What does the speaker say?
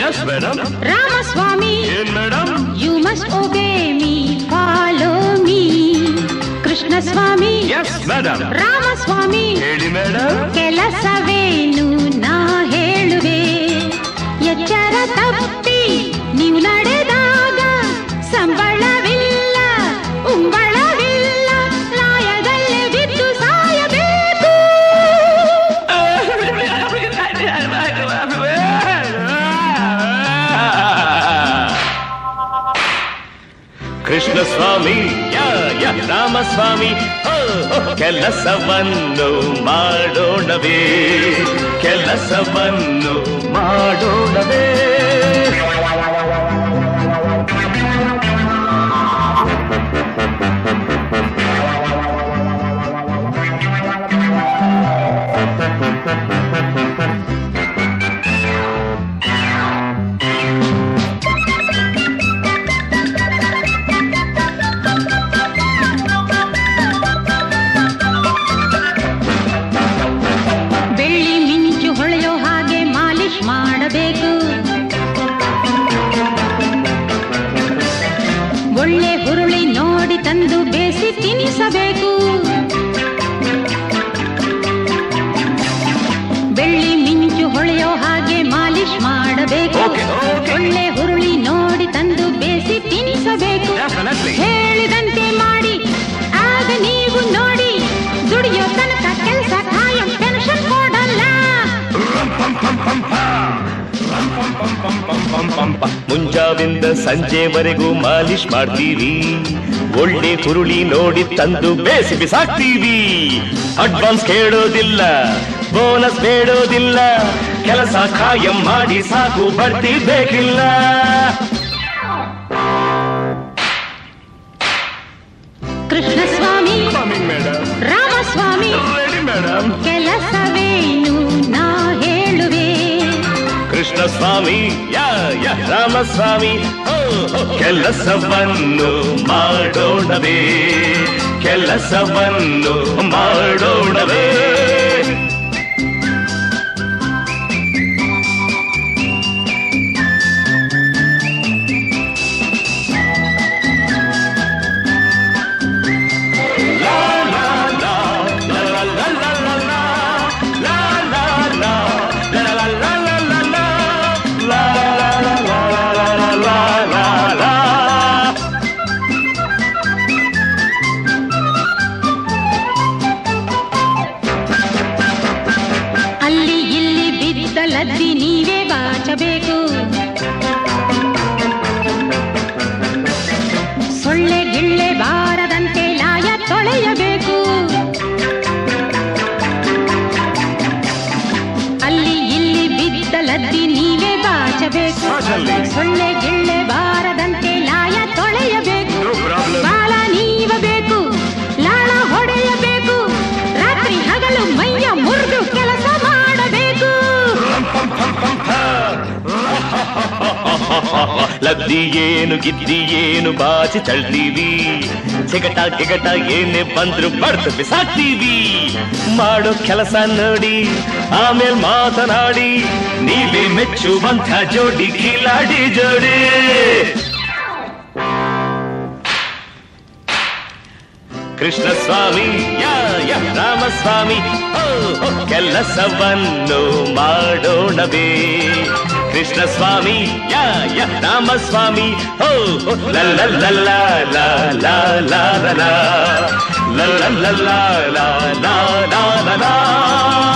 S madam Ramaswamy ಏನ್ madam you must obey me follow me Krishnaswamy yes madam Ramaswamy ಹೇಳಿ madam ಕೆಲಸವೇನು ನಾ ಹೇಳುವೆ ಎಚ್ಚರ ತಪ್ಪಿ ನೀವು ನಡೆದಾಗ ಸಂಬಳವಿಲ್ಲ ಉಂಬಳವಿಲ್ಲ ಲಾಯದಲ್ಲೇ ಬಿದ್ದು ಸಾಯಬೇಕು ಕೃಷ್ಣ ಸ್ವಾಮಿ ಯ ಯ ರಾಮಸ್ವಾಮಿ ಹೋ, ಹೋ, ಕೆಲಸವನ್ನು ಮಾಡೋಣವೇ ಕೆಲಸವನ್ನು ಮಾಡೋಣವೇ ಬೆಳ್ಳಿ ಮಿಂಚು ಹೊಳೆಯೋ ಹಾಗೆ ಮಾಲಿಶ್ ಮಾಡಬೇಕು ಒಳ್ಳೆ ಹುರುಳಿ ನೋಡಿ ತಂದು ಬೇಸಿ ತಿನ್ನಿಸಬೇಕು ಬೆಳ್ಳಿ ಮಿಂಚು ಹೊಳೆಯೋ ಹಾಗೆ ಮಾಲಿಶ್ ಮಾಡಬೇಕು Okay, okay. ಒಳ್ಳೆ ಹುರುಳಿ ನೋಡಿ ತಂದು ಬೇಸಿ ತಿನ್ನಿಸಬೇಕು Definitely. ಹೇಳಿದಂತೆ ಮಾಡಿ ಆಗ ನೀವು ನೋಡಿ ದುಡಿಯೋ ತನಕ ಕೆಲಸ ಕಾಯಂ ಪೆನ್ಷನ್ ಕೊಡಲ್ಲ ಮುಂಜಾವಿಂದ ಸಂಜೆವರೆಗೂ ಮಾಲಿಶ್ ಮಾಡ್ತೀವಿ ಒಳ್ಳೆ ಹುರುಳಿ ನೋಡಿ ತಂದು ಬೇಸಿ ಬಿಸಾಕ್ತೀವಿ ಅಡ್ವಾನ್ಸ್ ಕೇಳೋದಿಲ್ಲ ಬೋನಸ್ ಬೇಡೋದಿಲ್ಲ ಕೆಲಸ ಖಾಯಂ ಮಾಡಿ ಸಾಕು ಬಡ್ತಿ ಬೇಕಿಲ್ಲ Krishnaswamy madam Ramaswamy ready madam ಕೆಲಸವೇನು ನಾ ಹೇಳುವೆ ಕೃಷ್ಣ ಸ್ವಾಮಿ ಯ ಯ ರಾಮಸ್ವಾಮಿ ಹೋ, ಹೋ, ಕೆಲಸವನ್ನು ಮಾಡೋಣವೇ ಕೆಲಸವನ್ನು ಮಾಡೋಣವೇ ಅಲ್ಲಿ ಇಲ್ಲಿ ಬಿದ್ದ ಲದ್ದಿ ನೀವೇ ಬಾಚಬೇಕು ಸೊಳ್ಳೆ ಗಿಳ್ಳೆ ಬಾರದಂತೆ ಲಾಯ ತೊಳೆಯಬೇಕು ಅಲ್ಲಿ ಇಲ್ಲಿ ಬಿದ್ದ ಲದ್ದಿ ನೀವೇ ಬಾಚಬೇಕು ಬಾಚಲ್ಲಿ. ಸೊಳ್ಳೆ ಗಿಳ್ಳೆ ಬಾರದಂತೆ ಲಾಯ ತೊಳೆಯಬೇಕು No problem. ಬಾಲ ನೀವಬೇಕು ಲಾಳ ಹೊಡೆಯಬೇಕು ರಾತ್ರಿ ಹಗಲು ಮೈಯ ಮುರಿದು ಕೆಲಸ ಮಾಡಬೇಕು ಲದ್ದಿ ಏನು ಗಿದ್ದಿ ಏನು ಬಾಚಿ ತಳ್ತೀವಿ ಸಿಗಟ ಗಿಗಟ ಏನೇ ಬಂದ್ರು ಬಡ್ದು ಬಿಸಾಕ್ತೀವಿ ಮಾಡೋ ಕೆಲಸ ನೋಡಿ ಆಮೇಲೆ ಮಾತನಾಡಿ ನೀವೇ ಮೆಚ್ಚುವಂಥ ಜೋಡಿ ಕಿಲಾಡಿ ಜೋಡಿ ಕೃಷ್ಣ ಸ್ವಾಮಿ ಯ ಯ ರಾಮಸ್ವಾಮಿ ಹೋ, ಹೋ, ಕೆಲಸವನ್ನು ಮಾಡೋಣವೇ ಕೃಷ್ಣ ಸ್ವಾಮಿ ಯ ಯ ರಾಮಸ್ವಾಮಿ ಹೋ ಹೋ, ಲ ಲ ಲ ಲ ಲ ಲ ಲ ಲ ಲ ಲ ಲ ಲ ಲ ಲ ಲ ಲ ಲ ಲ ಲ